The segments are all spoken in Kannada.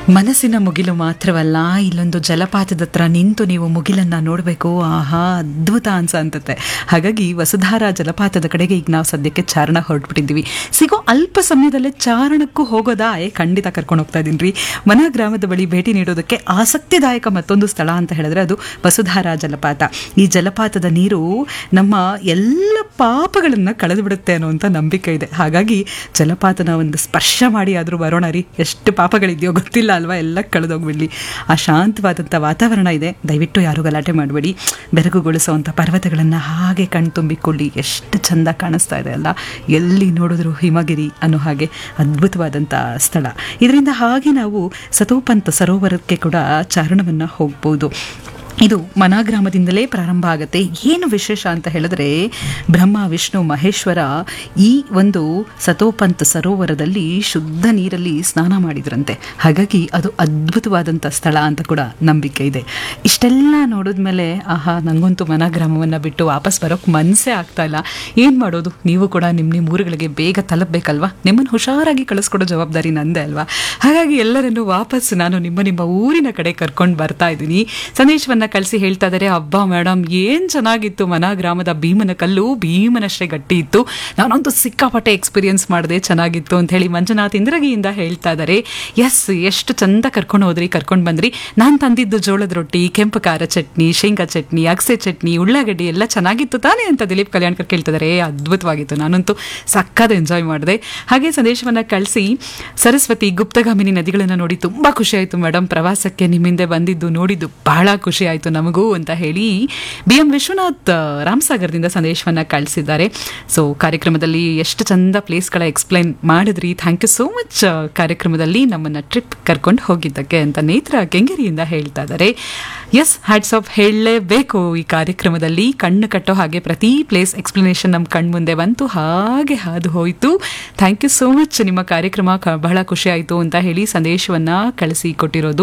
ಮನಸ್ಸಿನ ಮುಗಿಲು ಮಾತ್ರವಲ್ಲ ಇಲ್ಲೊಂದು ಜಲಪಾತದ ಹತ್ರ ನಿಂತು ನೀವು ಮುಗಿಲನ್ನ ನೋಡಬೇಕು ಆಹಾ ಅದ್ಭುತ ಅನ್ಸ ಅಂತತೆ ಹಾಗಾಗಿ ವಸುಧಾರ ಜಲಪಾತದ ಕಡೆಗೆ ಈಗ ನಾವು ಸದ್ಯಕ್ಕೆ ಚಾರಣ ಹೊರಟ್ಬಿಟ್ಟಿದ್ದೀವಿ ಸಿಗೋ ಅಲ್ಪ ಸಮಯದಲ್ಲೇ ಚಾರಣಕ್ಕೂ ಹೋಗೋದಾ ಏ ಖಂಡಿತ ಕರ್ಕೊಂಡು ಹೋಗ್ತಾ ಇದೀನಿ ರೀ ಮನ ಗ್ರಾಮದ ಬಳಿ ಭೇಟಿ ನೀಡೋದಕ್ಕೆ ಆಸಕ್ತಿದಾಯಕ ಮತ್ತೊಂದು ಸ್ಥಳ ಅಂತ ಹೇಳಿದ್ರೆ ಅದು ವಸುಧಾರ ಜಲಪಾತ ಈ ಜಲಪಾತದ ನೀರು ನಮ್ಮ ಎಲ್ಲ ಪಾಪಗಳನ್ನ ಕಳೆದು ಬಿಡುತ್ತೆ ಅನ್ನುವಂಥ ನಂಬಿಕೆ ಇದೆ ಹಾಗಾಗಿ ಜಲಪಾತನ ಒಂದು ಸ್ಪರ್ಶ ಮಾಡಿ ಆದರೂ ಬರೋಣ ರೀ ಎಷ್ಟು ಪಾಪಗಳಿದೆಯೋ ಗೊತ್ತಿಲ್ಲ ಅಲ್ವಾ ಎಲ್ಲ ಕಳೆದೋಗ್ಬಿಡ್ಲಿ ಆ ಶಾಂತವಾದಂಥ ವಾತಾವರಣ ಇದೆ ದಯವಿಟ್ಟು ಯಾರು ಗಲಾಟೆ ಮಾಡಬೇಡಿ ಬೆರಗುಗೊಳಿಸುವಂಥ ಪರ್ವತಗಳನ್ನು ಹಾಗೆ ಕಣ್ತುಂಬಿಕೊಳ್ಳಿ ಎಷ್ಟು ಚಂದ ಕಾಣಿಸ್ತಾ ಇದೆ ಅಲ್ಲ ಎಲ್ಲಿ ನೋಡಿದ್ರು ಹಿಮಗಿರಿ ಅನ್ನೋ ಹಾಗೆ ಅದ್ಭುತವಾದಂಥ ಸ್ಥಳ ಇದರಿಂದ ಹಾಗೆ ನಾವು ಸತೋಪಂತ ಸರೋವರಕ್ಕೆ ಕೂಡ ಚಾರಣವನ್ನು ಹೋಗ್ಬೋದು ಇದು ಮನಾಗ್ರಾಮದಿಂದಲೇ ಪ್ರಾರಂಭ ಆಗುತ್ತೆ ಏನು ವಿಶೇಷ ಅಂತ ಹೇಳಿದ್ರೆ ಬ್ರಹ್ಮ ವಿಷ್ಣು ಮಹೇಶ್ವರ ಈ ಒಂದು ಸತೋಪಂತ್ ಸರೋವರದಲ್ಲಿ ಶುದ್ಧ ನೀರಲ್ಲಿ ಸ್ನಾನ ಮಾಡಿದ್ರಂತೆ ಹಾಗಾಗಿ ಅದು ಅದ್ಭುತವಾದಂಥ ಸ್ಥಳ ಅಂತ ಕೂಡ ನಂಬಿಕೆ ಇದೆ ಇಷ್ಟೆಲ್ಲ ನೋಡಿದ್ಮೇಲೆ ಆಹಾ ನಂಗಂತೂ ಮನಾಗ್ರಾಮವನ್ನು ಬಿಟ್ಟು ವಾಪಸ್ ಬರೋಕ್ಕೆ ಮನಸ್ಸೇ ಆಗ್ತಾ ಇಲ್ಲ ಏನು ಮಾಡೋದು ನೀವು ಕೂಡ ನಿಮ್ಮ ನಿಮ್ಮ ಊರುಗಳಿಗೆ ಬೇಗ ತಲುಪಬೇಕಲ್ವಾ ನಿಮ್ಮನ್ನು ಹುಷಾರಾಗಿ ಕಳಿಸ್ಕೊಡೋ ಜವಾಬ್ದಾರಿ ನಂದೇ ಅಲ್ವಾ ಹಾಗಾಗಿ ಎಲ್ಲರನ್ನು ವಾಪಸ್ ನಾನು ನಿಮ್ಮ ನಿಮ್ಮ ಊರಿನ ಕಡೆ ಕರ್ಕೊಂಡು ಬರ್ತಾ ಇದ್ದೀನಿ ಸಂದೇಶವನ್ನ ಕಳಿಸಿ ಹೇಳ್ತಾ ಇದ್ದಾರೆ ಅಬ್ಬಾ ಮೇಡಮ್ ಏನ್ ಚೆನ್ನಾಗಿತ್ತು ಮನ ಗ್ರಾಮದ ಭೀಮನ ಕಲ್ಲು ಭೀಮನಷ್ಟೇ ಗಟ್ಟಿ ಇತ್ತು ನಾನಂತೂ ಸಿಕ್ಕಾಪಟ್ಟೆ ಎಕ್ಸ್ಪೀರಿಯನ್ಸ್ ಮಾಡಿದೆ ಚೆನ್ನಾಗಿತ್ತು ಅಂತ ಹೇಳಿ ಮಂಜುನಾಥ್ ಇಂದ್ರಗಿಯಿಂದ ಹೇಳ್ತಾ ಇದ್ದಾರೆ ಎಸ್ ಎಷ್ಟು ಚಂದ ಕರ್ಕೊಂಡು ಹೋದ್ರಿ ಕರ್ಕೊಂಡು ಬಂದ್ರಿ ನಾನು ತಂದಿದ್ದು ಜೋಳದ ರೊಟ್ಟಿ ಕೆಂಪು ಖಾರ ಚಟ್ನಿ ಶೇಂಗಾ ಚಟ್ನಿ ಅಗಸೆ ಚಟ್ನಿ ಉಳ್ಳಾಗಡ್ಡಿ ಎಲ್ಲ ಚೆನ್ನಾಗಿತ್ತು ತಾನೇ ಅಂತ ದಿಲೀಪ್ ಕಲ್ಯಾಣ್ಕರ್ ಕೇಳ್ತಿದ್ದಾರೆ ಅದ್ಭುತವಾಗಿತ್ತು ನಾನಂತೂ ಸಕ್ಕದ ಎಂಜಾಯ್ ಮಾಡಿದೆ ಹಾಗೆ ಸಂದೇಶವನ್ನ ಕಳಿಸಿ ಸರಸ್ವತಿ ಗುಪ್ತಗಾಮಿನಿ ನದಿಗಳನ್ನು ನೋಡಿ ತುಂಬಾ ಖುಷಿ ಆಯಿತು ಮೇಡಮ್ ಪ್ರವಾಸಕ್ಕೆ ನಿಮ್ಮಿಂದ ಬಂದಿದ್ದು ನೋಡಿದ್ದು ಬಹಳ ಖುಷಿ ಆಯಿತು ನಮಗೂ ಅಂತ ಹೇಳಿ ಬಿ ಎಂ ವಿಶ್ವನಾಥ್ ರಾಮಸಾಗರದಿಂದ ಸಂದೇಶವನ್ನ ಕಳಿಸಿದ್ದಾರೆ ಸೊ ಕಾರ್ಯಕ್ರಮದಲ್ಲಿ ಎಷ್ಟು ಚಂದ ಪ್ಲೇಸ್ಗಳ ಎಕ್ಸ್ಪ್ಲೈನ್ ಮಾಡಿದ್ರಿ ಥ್ಯಾಂಕ್ ಯು ಸೋ ಮಚ್ ಕಾರ್ಯಕ್ರಮದಲ್ಲಿ ನಮ್ಮನ್ನ ಟ್ರಿಪ್ ಕರ್ಕೊಂಡು ಹೋಗಿದ್ದಕ್ಕೆ ಅಂತ ನೇತ್ರ ಕೆಂಗೇರಿಯಿಂದ ಹೇಳ್ತಾ ಇದ್ದಾರೆ ಎಸ್ ಹ್ಯಾಟ್ಸ್ ಆಫ್ ಹೇಳಲೇಬೇಕು ಈ ಕಾರ್ಯಕ್ರಮದಲ್ಲಿ ಕಣ್ಣು ಕಟ್ಟೋ ಹಾಗೆ ಪ್ರತಿ ಪ್ಲೇಸ್ ಎಕ್ಸ್ಪ್ಲನೇಷನ್ ನಮ್ಮ ಕಣ್ಣು ಮುಂದೆ ಬಂತು ಹಾಗೆ ಹಾದು ಹೋಯಿತು ಥ್ಯಾಂಕ್ ಯು ಸೋ ಮಚ್ ನಿಮ್ಮ ಕಾರ್ಯಕ್ರಮ ಕ- ಬಹಳ ಖುಷಿ ಆಯಿತು ಅಂತ ಹೇಳಿ ಸಂದೇಶವನ್ನ ಕಳಿಸಿ ಕೊಟ್ಟಿರೋದು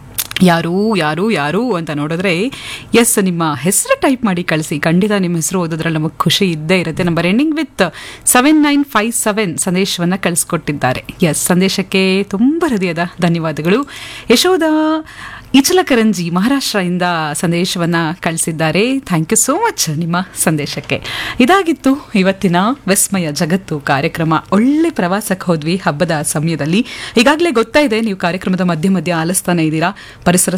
ಯಾರು ಯಾರು ಯಾರು ಅಂತ ನೋಡಿದ್ರೆ ಎಸ್ ನಿಮ್ಮ ಹೆಸರು ಟೈಪ್ ಮಾಡಿ ಕಳಿಸಿ ಖಂಡಿತ ನಿಮ್ಮ ಹೆಸರು ಓದೋದ್ರಲ್ಲಿ ನಮಗೆ ಖುಷಿ ಇದ್ದೇ ಇರುತ್ತೆ number ending with seven nine five seven ಸಂದೇಶವನ್ನು ಕಳಿಸ್ಕೊಟ್ಟಿದ್ದಾರೆ ಎಸ್ ಸಂದೇಶಕ್ಕೆ ತುಂಬ ಹೃದಯದ ಧನ್ಯವಾದಗಳು ಯಶೋಧ ಇಚಲಕರಂಜಿ ಮಹಾರಾಷ್ಟ್ರದಿಂದ ಸಂದೇಶವನ್ನ ಕಳಿಸಿದ್ದಾರೆ ಥ್ಯಾಂಕ್ ಯು ಸೋ ಮಚ್ ನಿಮ್ಮ ಸಂದೇಶಕ್ಕೆ ಇದಾಗಿತ್ತು ಇವತ್ತಿನ ವಿಸ್ಮಯ ಜಗತ್ತು ಕಾರ್ಯಕ್ರಮ ಒಳ್ಳೆ ಪ್ರವಾಸಕ್ಕೆ ಹೋದ್ವಿ ಹಬ್ಬದ ಸಮಯದಲ್ಲಿ ಈಗಾಗಲೇ ಗೊತ್ತಾ ಇದೆ ನೀವು ಕಾರ್ಯಕ್ರಮದ ಮಧ್ಯ ಮಧ್ಯ ಆಲಿಸ್ತಾನೆ ಇದ್ದೀರಾ ಪರಿಸರ